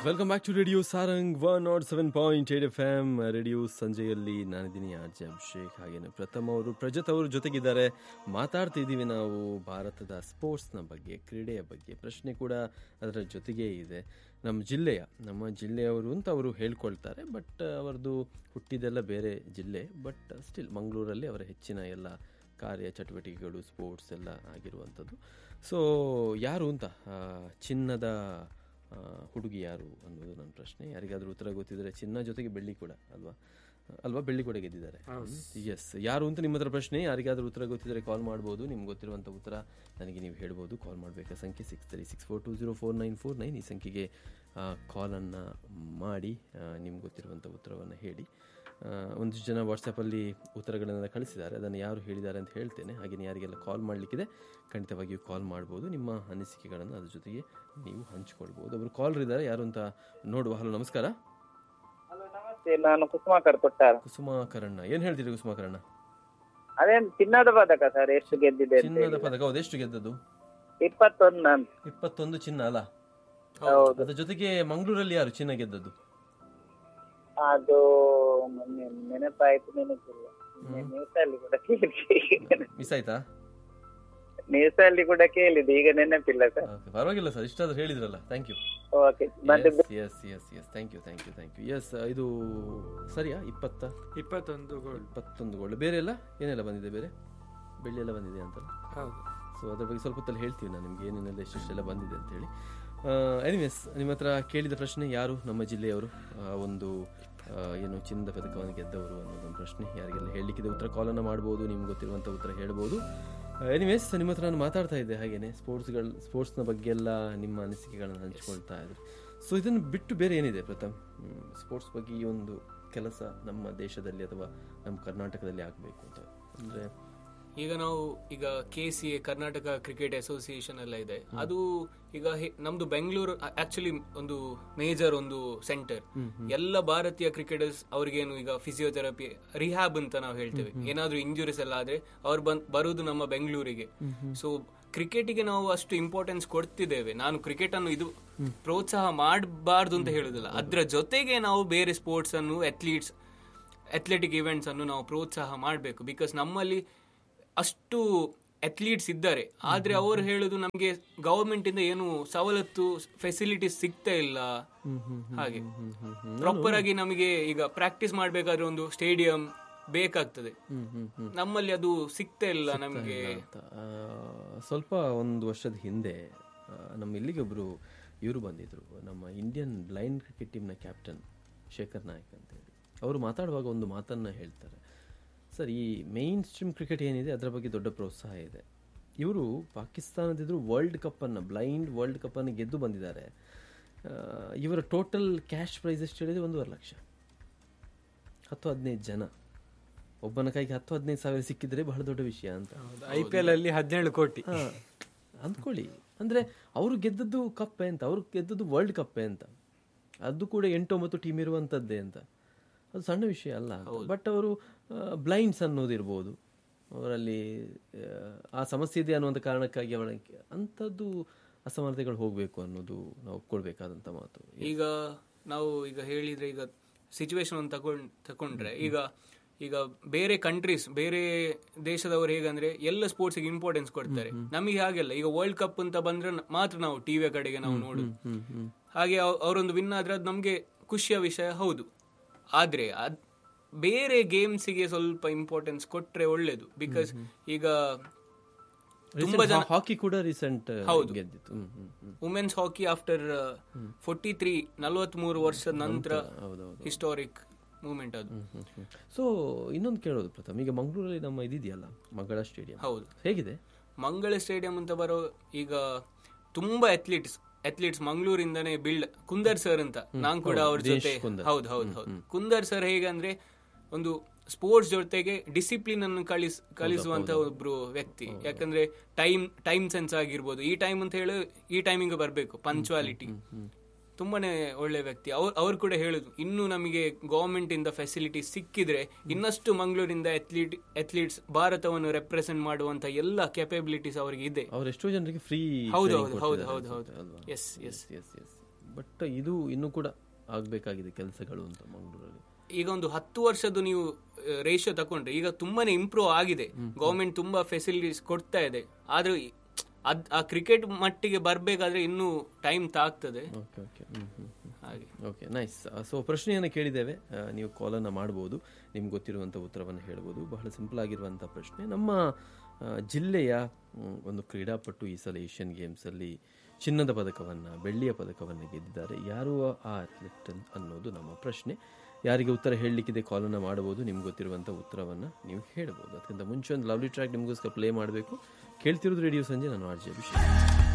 Welcome back to radio Sarang one nought seven point eight F M radio ಸಂಜೆಯಲ್ಲಿ ನಾನಿದ್ದೀನಿ R J Abhishek ಹಾಗೇನೆ ಪ್ರಥಮ್ ಅವರು ಪ್ರಜತ್ ಅವರು ಜೊತೆಗಿದ್ದಾರೆ ಮಾತಾಡ್ತಾ ಇದ್ದೀವಿ ನಾವು ಭಾರತದ ಸ್ಪೋರ್ಟ್ಸ್ನ ಬಗ್ಗೆ ಕ್ರೀಡೆಯ ಬಗ್ಗೆ ಪ್ರಶ್ನೆ ಕೂಡ ಅದರ ಜೊತೆಗೇ ಇದೆ ನಮ್ಮ ಜಿಲ್ಲೆಯ ನಮ್ಮ ಜಿಲ್ಲೆಯವರು ಅಂತ ಅವರು ಹೇಳ್ಕೊಳ್ತಾರೆ ಬಟ್ ಅವರದು ಹುಟ್ಟಿದೆಲ್ಲ ಬೇರೆ ಜಿಲ್ಲೆ ಬಟ್ ಸ್ಟಿಲ್ ಮಂಗಳೂರಲ್ಲಿ ಅವರ ಹೆಚ್ಚಿನ ಎಲ್ಲ ಕಾರ್ಯ ಚಟುವಟಿಕೆಗಳು ಸ್ಪೋರ್ಟ್ಸ್ ಎಲ್ಲ ಆಗಿರುವಂಥದ್ದು ಸೊ ಯಾರು ಅಂತ ಆ, ಚಿನ್ನದ ಆ, ಹುಡುಗಿ ಯಾರು ಅನ್ನೋದು ನನ್ನ ಪ್ರಶ್ನೆ ಯಾರಿಗಾದ್ರೂ ಉತ್ತರ ಗೊತ್ತಿದ್ರೆ ಚಿನ್ನ ಜೊತೆಗೆ ಬೆಳ್ಳಿ ಕೂಡ ಅಲ್ವಾ ಅಲ್ವಾ ಬೆಳ್ಳಿ ಕೂಡ ಗೆದ್ದಿದ್ದಾರೆ ಎಸ್ ಯಾರು ಅಂತ ನಿಮ್ಮ ಹತ್ರ ಪ್ರಶ್ನೆ ಯಾರಿಗಾದ್ರೂ ಉತ್ತರ ಗೊತ್ತಿದ್ರೆ ಕಾಲ್ ಮಾಡ್ಬೋದು ನಿಮ್ಗೆ ಗೊತ್ತಿರುವಂಥ ಉತ್ತರ ನನಗೆ ನೀವು ಹೇಳ್ಬೋದು ಕಾಲ್ ಮಾಡಬೇಕಾ ಸಂಖ್ಯೆ six three six four two zero four nine four nine ಈ ಸಂಖ್ಯೆಗೆ ಕಾಲನ್ನು ಮಾಡಿ ನಿಮ್ಗೆ ಗೊತ್ತಿರುವಂಥ ಉತ್ತರವನ್ನು ಹೇಳಿ ಆ, ಒಂದಿಷ್ಟು ಜನ ವಾಟ್ಸಪ್ಪಲ್ಲಿ ಉತ್ತರಗಳನ್ನು ಕಳಿಸಿದ್ದಾರೆ ಅದನ್ನು ಯಾರು ಹೇಳಿದ್ದಾರೆ ಅಂತ ಹೇಳ್ತೇನೆ ಹಾಗೆಯೇ ಯಾರಿಗೆಲ್ಲ ಕಾಲ್ ಮಾಡಲಿಕ್ಕಿದೆ ಖಂಡಿತವಾಗಿಯೂ ಕಾಲ್ ಮಾಡ್ಬೋದು ನಿಮ್ಮ ಅನಿಸಿಕೆಗಳನ್ನು ಅದ್ರ ಜೊತೆಗೆ ನೀವು ಹಂಚಿಕೊಳ್ಬೋದು ಒಬ್ಬರು ಕಾಲರ್ ಇದ್ದಾರೆ ಯಾರು ಅಂತ ನೋಡುವ ಹಲೋ ನಮಸ್ಕಾರ ಹಲೋ ನಮಸ್ತೆ ನಾನು ಕುಸುಮಾಕರ್ ಕೊಟ್ಟಾರ ಕುಸುಮಾಕರಣ್ಣ ಏನು ಹೇಳ್ತೀರಿ ಕುಸುಮಾಕರಣ್ಣ ಅದೇನ್ ಚಿನ್ನದ ಪದಕ ಸರ್ ಎಷ್ಟು ಗೆದ್ದಿದೆ ಅಂತ ಚಿನ್ನದ ಹೇಳಿ. ಪದಕ ಹೌದು ಎಷ್ಟು ಗೆದ್ದದ್ದು ಇಪ್ಪತ್ತೊಂದು ಅಂತ ಇಪ್ಪತ್ತೊಂದು ಚಿನ್ನ ಅಲ್ಲ ಹೌದು ಅದ್ರ ಜೊತೆಗೆ ಮಂಗಳೂರಲ್ಲಿ ಯಾರು ಚಿನ್ನ ಗೆದ್ದದ್ದು ಅದು ಮೊನ್ನೆ ನೆನಪಾಯ್ತು ನೆನಪಿಲ್ಲ ನ್ಯೂಸ್ ಅಲ್ಲಿ ಕೂಡ ಕೇಳಿದೆ ಮಿಸ್ ಆಯ್ತಾ ನ್ಯೂಸ್ ಅಲ್ಲಿ ಕೂಡ ಕೇಳಿದೆ ಈಗ ನೆನಪಿಲ್ಲ ಸರ್ Okay, ಪರವಾಗಿಲ್ಲ ಸರ್ ಇಷ್ಟಾದ್ರೂ ಹೇಳಿದ್ರಲ್ಲ ಥ್ಯಾಂಕ್ ಯು ಓಕೆ ಮತ್ತೆ yes yes yes thank you thank you thank you yes ಇದು ಸರಿಯಾ ಇಪ್ಪತ್ತ ಇಪ್ಪತ್ತೊಂದು ಗೋಲ್ ಇಪ್ಪತ್ತೊಂದು ಗೋಲ್ಡ್ ಬೇರೆ ಎಲ್ಲ ಏನೆಲ್ಲ ಬಂದಿದೆ ಬೇರೆ ಬೆಳ್ಳಿ ಎಲ್ಲ ಬಂದಿದೆ ಅಂತ ಹೌದು ಸೊ ಅದ್ರ ಬಗ್ಗೆ ಸ್ವಲ್ಪ ಹೊತ್ತಲ್ಲಿ ಹೇಳ್ತೀವಿ ನಾನು ನಿಮ್ಗೆ ಏನೇನೆಲ್ಲ ಎಷ್ಟೆಷ್ಟೆಲ್ಲ ಬಂದಿದೆ ಅಂತ ಹೇಳಿ ಎನಿವೇಸ್ ನಿಮ್ಮ ಹತ್ರ ಕೇಳಿದ ಪ್ರಶ್ನೆ ಯಾರು ನಮ್ಮ ಜಿಲ್ಲೆಯವರು ಆ, ಒಂದು ಆ, ಏನು ಚಿನ್ನದ ಪದಕವನ್ನು ಗೆದ್ದವರು ಅನ್ನೋದೊಂದು ಪ್ರಶ್ನೆ ಯಾರಿಗೆಲ್ಲ ಹೇಳಲಿಕ್ಕಿದೆ ಉತ್ತರ ಕಾಲನ್ನು ಮಾಡ್ಬೋದು ನಿಮ್ಗೆ ಗೊತ್ತಿರುವಂಥ ಉತ್ತರ ಹೇಳ್ಬೋದು ಎನಿವೇಸ್ ನಿಮ್ಮ ಹತ್ರ ನಾನು ಮಾತಾಡ್ತಾ ಇದ್ದೆ ಹಾಗೇನೆ ಸ್ಪೋರ್ಟ್ಸ್ಗಳು ಸ್ಪೋರ್ಟ್ಸ್ನ ಬಗ್ಗೆ ಎಲ್ಲ ನಿಮ್ಮ ಅನಿಸಿಕೆಗಳನ್ನು ಹಂಚ್ಕೊಳ್ತಾ ಇದ್ರಿ ಸೊ ಇದನ್ನು ಬಿಟ್ಟು ಬೇರೆ ಏನಿದೆ ಪ್ರಥಮ್ ಸ್ಪೋರ್ಟ್ಸ್ ಬಗ್ಗೆ ಈ ಒಂದು ಕೆಲಸ ನಮ್ಮ ದೇಶದಲ್ಲಿ ಅಥವಾ ನಮ್ಮ ಕರ್ನಾಟಕದಲ್ಲಿ ಆಗಬೇಕು ಅಂತ ಅಂದರೆ ಈಗ ನಾವು ಈಗ K C A Karnataka cricket association ಎಲ್ಲ ಇದೆ ಅದು ಈಗ ಹೆ- ನಮ್ದು ಬೆಂಗಳೂರು ಆಕ್ಚುಲಿ ಒಂದು ಮೇಜರ್ ಒಂದು ಸೆಂಟರ್ ಎಲ್ಲ ಭಾರತೀಯ ಕ್ರಿಕೆಟರ್ಸ್ ಅವ್ರಿಗೇನು ಈಗ ಫಿಸಿಯೋಥೆರಪಿ ರಿಹ್ಯಾಬ್ ಅಂತ ನಾವು ಹೇಳ್ತೇವೆ ಏನಾದ್ರೂ ಇಂಜುರೀಸ್ ಎಲ್ಲ ಆದ್ರೆ ಅವ್ರು ಬಂದ್ ಬರುವುದು ನಮ್ಮ ಬೆಂಗಳೂರಿಗೆ ಸೊ ಕ್ರಿಕೆಟಿಗೆ ನಾವು ಅಷ್ಟು ಇಂಪಾರ್ಟೆನ್ಸ್ ಕೊಡ್ತಿದ್ದೇವೆ ನಾನು ಕ್ರಿಕೆಟ್ ಅನ್ನು ಇದು ಪ್ರೋತ್ಸಾಹ ಮಾಡಬಾರ್ದು ಅಂತ ಹೇಳುದಿಲ್ಲ ಅದ್ರ ಜೊತೆಗೆ ನಾವು ಬೇರೆ ಸ್ಪೋರ್ಟ್ಸ್ ಅನ್ನು ಅಥ್ಲೀಟ್ಸ್ ಅಥ್ಲೆಟಿಕ್ ಇವೆಂಟ್ಸ್ ಅನ್ನು ನಾವು ಪ್ರೋತ್ಸಾಹ ಮಾಡಬೇಕು ಬಿಕಾಸ್ ನಮ್ಮಲ್ಲಿ ಅಷ್ಟು ಅಥ್ಲೀಟ್ಸ್ ಇದ್ದಾರೆ ಆದ್ರೆ ಅವರು ಹೇಳುದು ನಮಗೆ ಗವರ್ಮೆಂಟ್ ಇಂದ ಏನು ಸವಲತ್ತು ಫೆಸಿಲಿಟೀಸ್ ಸಿಗ್ತಾ ಇಲ್ಲ ಹಾಗೆ ಪ್ರಾಪರ್ ಆಗಿ ನಮಗೆ ಈಗ ಪ್ರಾಕ್ಟೀಸ್ ಮಾಡ್ಬೇಕಾದ್ರೆ ಒಂದು ಸ್ಟೇಡಿಯಂ ಬೇಕಾಗ್ತದೆ ನಮ್ಮಲ್ಲಿ ಅದು ಸಿಗ್ತಾ ಇಲ್ಲ ನಮಗೆ ಅಂತ ಆ, ಸ್ವಲ್ಪ ಒಂದು ವರ್ಷದ ಹಿಂದೆ ಆ, ನಮ್ಮ ಇಲ್ಲಿಗೆ ಒಬ್ರು ಇವರು ಬಂದಿದ್ರು ನಮ್ಮ ಇಂಡಿಯನ್ ಬ್ಲೈಂಡ್ ಕ್ರಿಕೆಟ್ ಟೀಮ್ನ ಕ್ಯಾಪ್ಟನ್ ಶೇಖರ್ ನಾಯಕ್ ಅಂತ ಹೇಳಿ ಅವರು ಮಾತಾಡುವಾಗ ಒಂದು ಮಾತನ್ನ ಹೇಳ್ತಾರೆ ಸರ್ ಈ ಮೇನ್ ಸ್ಟ್ರೀಮ್ ಕ್ರಿಕೆಟ್ ಏನಿದೆ ಅದರ ಬಗ್ಗೆ ದೊಡ್ಡ ಪ್ರೋತ್ಸಾಹ ಇದೆ ಇವರು ಪಾಕಿಸ್ತಾನದಿದ್ರು ವರ್ಲ್ಡ್ ಕಪ್ಪನ್ನು ಬ್ಲೈಂಡ್ ವರ್ಲ್ಡ್ ಕಪ್ಪನ್ನು ಗೆದ್ದು ಬಂದಿದ್ದಾರೆ ಆ, ಇವರ ಟೋಟಲ್ ಕ್ಯಾಶ್ ಪ್ರೈಸ್ ಎಷ್ಟು ಹೇಳಿದ್ರೆ ಒಂದೂವರೆ ಲಕ್ಷ ಹತ್ತು ಹದಿನೈದು ಜನ ಒಬ್ಬನ ಕೈಗೆ ಹತ್ತು ಹದಿನೈದು ಸಾವಿರ ಸಿಕ್ಕಿದ್ರೆ ಬಹಳ ದೊಡ್ಡ ವಿಷಯ ಅಂತ ಐ ಪಿ ಎಲ್ ಅಲ್ಲಿ ಹದಿನೇಳು ಕೋಟಿ ಹಾ, ಅಂದ್ಕೊಳ್ಳಿ ಅಂದ್ರೆ ಅವರು ಗೆದ್ದದ್ದು ಕಪ್ಪೆ ಅಂತ ಅವ್ರು ಗೆದ್ದದ್ದು ವರ್ಲ್ಡ್ ಕಪ್ಪೆ ಅಂತ ಅದು ಕೂಡ ಎಂಟೊಂಬತ್ತು ಟೀಮ್ ಇರುವಂತದ್ದೇ ಅಂತ ಅದು ಸಣ್ಣ ವಿಷಯ ಅಲ್ಲ ಬಟ್ ಅವರು ಬ್ಲೈಂಡ್ಸ್ ಅನ್ನೋದಿರ್ಬೋದು ಅವರಲ್ಲಿ ಆ, ಆ ಸಮಸ್ಯೆ ಇದೆ ಅನ್ನುವಂಥ ಕಾರಣಕ್ಕಾಗಿ ಅವರ ಅಂಥದ್ದು ಅಸಮಾನತೆಗಳು ಹೋಗಬೇಕು ಅನ್ನೋದು ನಾವು ಒಪ್ಕೊಳ್ಬೇಕಾದಂಥ ಮಾತು ಈಗ ನಾವು ಈಗ ಹೇಳಿದ್ರೆ ಈಗ ಸಿಚುವೇಶನ್ ಒಂದು ತಗೊಂಡ್ ತಕೊಂಡ್ರೆ ಈಗ ಈಗ ಬೇರೆ ಕಂಟ್ರೀಸ್ ಬೇರೆ ದೇಶದವರು ಹೇಗಂದ್ರೆ ಎಲ್ಲ ಸ್ಪೋರ್ಟ್ಸ್ ಇಂಪಾರ್ಟೆನ್ಸ್ ಕೊಡ್ತಾರೆ ನಮಗೆ ಹಾಗೆಲ್ಲ ಈಗ ವರ್ಲ್ಡ್ ಕಪ್ ಅಂತ ಬಂದ್ರೆ ನ- ಮಾತ್ರ ನಾವು ಟಿವಿಯ ಕಡೆಗೆ ನಾವು ನೋಡುದು ಹಾಗೆ ಅವ್- ಅವರೊಂದು ವಿನ್ ಆದ್ರೆ ಅದು ನಮ್ಗೆ ಖುಷಿಯ ವಿಷಯ ಹೌದು ಆದ್ರೆ ಅದ್ ಬೇರೆ ಗೇಮ್ಸಿಗೆ ಸ್ವಲ್ಪ ಇಂಪಾರ್ಟೆನ್ಸ್ ಕೊಟ್ರೆ ಒಳ್ಳೇದು ಬಿಕಾಸ್ ಈಗ ತುಂಬಾ ಜನ ಹಾಕಿ ಕೂಡ ರೀಸೆಂಟ್ ಹೌದು. ಗೆದ್ದಿತ್ತು ಹ್ಮ್, ಹ್ಮ್, ಹ್ಮ್. Women's hockey after forty three ನಲವತ್ಮೂರು ವರ್ಷದ ನಂತರ ಹೌದೌದು ಹಿಸ್ಟಾರಿಕ್ ಮೂವ್ಮೆಂಟ್ ಅದು ಸೊ ಇನ್ನೊಂದು ಕೇಳೋದು ಪ್ರಥಮ್ ಈಗ ಮಂಗಳೂರಲ್ಲಿ ನಮ್ಮ ಇದಿದೆಯಲ್ಲ ಮಗಳ ಸ್ಟೇಡಿಯಂ ಹೌದು ಹೇಗಿದೆ ಮಂಗಳ ಸ್ಟೇಡಿಯಂ ಅಂತ ಬರೋ ಈಗ ತುಂಬಾ ಅಥ್ಲೀಟ್ಸ್ ಅಥ್ಲೀಟ್ಸ್ ಮಂಗಳೂರಿಂದನೇ ಬಿಲ್ಡ್ ಕುಂದರ್ ಸರ್ ಅಂತ ನಾನ್ ಕೂಡ ಅವ್ರ ಜೊತೆ ಹೌದು ಹೌದು ಹೌದು ಕುಂದರ್ ಸರ್ ಹೇಗಂದ್ರೆ ಒಂದು ಸ್ಪೋರ್ಟ್ಸ್ ಜೊತೆಗೆ ಡಿಸಿಪ್ಲಿನ್ ಅನ್ನು ಕಳಿಸ್ ಕಲಿಸುವಂತ ಒಬ್ರು ವ್ಯಕ್ತಿ ಯಾಕಂದ್ರೆ ಟೈಮ್ ಟೈಮ್ ಸೆನ್ಸ್ ಆಗಿರ್ಬೋದು ಈ ಟೈಮ್ ಅಂತ ಹೇಳಿ ಈ ಟೈಮಿಂಗ್ ಬರಬೇಕು ಪಂಚುವಾಲಿಟಿ ತುಂಬಾನೇ ಒಳ್ಳೆ ವ್ಯಕ್ತಿ ಅವ್ರು ಅವ್ರು ಕೂಡ ಹೇಳುದು ಇನ್ನು ನಮಗೆ ಗವರ್ಮೆಂಟ್ ಇಂದ ಫೆಸಿಲಿಟಿ ಸಿಕ್ಕಿದ್ರೆ ಇನ್ನಷ್ಟು ಮಂಗಳೂರಿಂದ ಅಥ್ಲೀಟ್ ಅಥ್ಲೀಟ್ಸ್ ಭಾರತವನ್ನು ರೆಪ್ರೆಸೆಂಟ್ ಮಾಡುವಂತ ಎಲ್ಲ ಕೆಪಬಿಲಿಟೀಸ್ ಅವರಿಗೆ ಇದೆ ಅವ್ರು ಎಷ್ಟೋ ಜನರಿಗೆ ಫ್ರೀ ಹೌದು ಹೌದು ಹೌದು ಹೌದು ಹೌದು yes yes yes yes but ಇದು ಇನ್ನೂ ಕೂಡ ಆಗಬೇಕಾಗಿದೆ ಕೆಲಸಗಳು ಅಂತ ಮಂಗಳೂರಲ್ಲಿ ಈಗ ಒಂದು ಹತ್ತು ವರ್ಷದ್ದು ನೀವು ರೇಷಿಯೋ ತಕೊಂಡ್ರೆ ಈಗ ತುಂಬಾನೇ ಇಂಪ್ರೂವ್ ಆಗಿದೆ ಗೌರ್ಮೆಂಟ್ ತುಂಬಾ ಫೆಸಿಲಿಟೀಸ್ ಕೊಡ್ತಾ ಇದೆ ಆದ್ರೆ ಈ- ಅದ್ ಆ ಕ್ರಿಕೆಟ್ ಮಟ್ಟಿಗೆ ಬರ್ಬೇಕಾದ್ರೆ ಇನ್ನೂ ಟೈಮ್ ತಾಗ್ತದೆ ಓಕೆ ಓಕೆ ಹ್ಮ್ ಹ್ಮ್ ಹ್ಮ್ ಹಾಗೆ ಓಕೆ ನೈಸ್ ಸೊ ಪ್ರಶ್ನೆಯನ್ನು ಕೇಳಿದ್ದೇವೆ ಆ, ನೀವು ಕಾಲನ್ನು ಮಾಡ್ಬೋದು ನಿಮ್ಗೆ ಗೊತ್ತಿರುವಂಥ ಉತ್ತರವನ್ನು ಹೇಳ್ಬೋದು ಬಹಳ ಸಿಂಪಲ್ ಆಗಿರುವಂಥ ಪ್ರಶ್ನೆ ನಮ್ಮ ಆ, ಜಿಲ್ಲೆಯ ಮ್, ಒಂದು ಕ್ರೀಡಾಪಟು ಈ ಸಲ ಏಷ್ಯನ್ ಗೇಮ್ಸಲ್ಲಿ ಚಿನ್ನದ ಪದಕವನ್ನು ಬೆಳ್ಳಿಯ ಪದಕವನ್ನು ಗೆದ್ದಿದ್ದಾರೆ ಯಾರು ಆ ಅಥ್ಲೆಟ್ ಅನ್ನೋದು ನಮ್ಮ ಪ್ರಶ್ನೆ ಯಾರಿಗೆ ಉತ್ತರ ಹೇಳಲಿಕ್ಕಿದೆ ಕಾಲನ್ನು ಮಾಡಬಹುದು ನಿಮ್ಗೆ ಗೊತ್ತಿರುವಂಥ ಉತ್ತರವನ್ನು ನೀವು ಹೇಳ್ಬೋದು ಅದಕ್ಕಿಂತ ಮುಂಚೆ ಒಂದು ಲವ್ಲಿ ಟ್ರ್ಯಾಕ್ ನಿಮಗೋಸ್ಕರ ಪ್ಲೇ ಮಾಡಬೇಕು ಕೇಳ್ತಿರೋದು ರೇಡಿಯೋ ಸಂಜೆ ನಾನು ಆರ್ ಜೆ ಅಭಿಷೇಕ್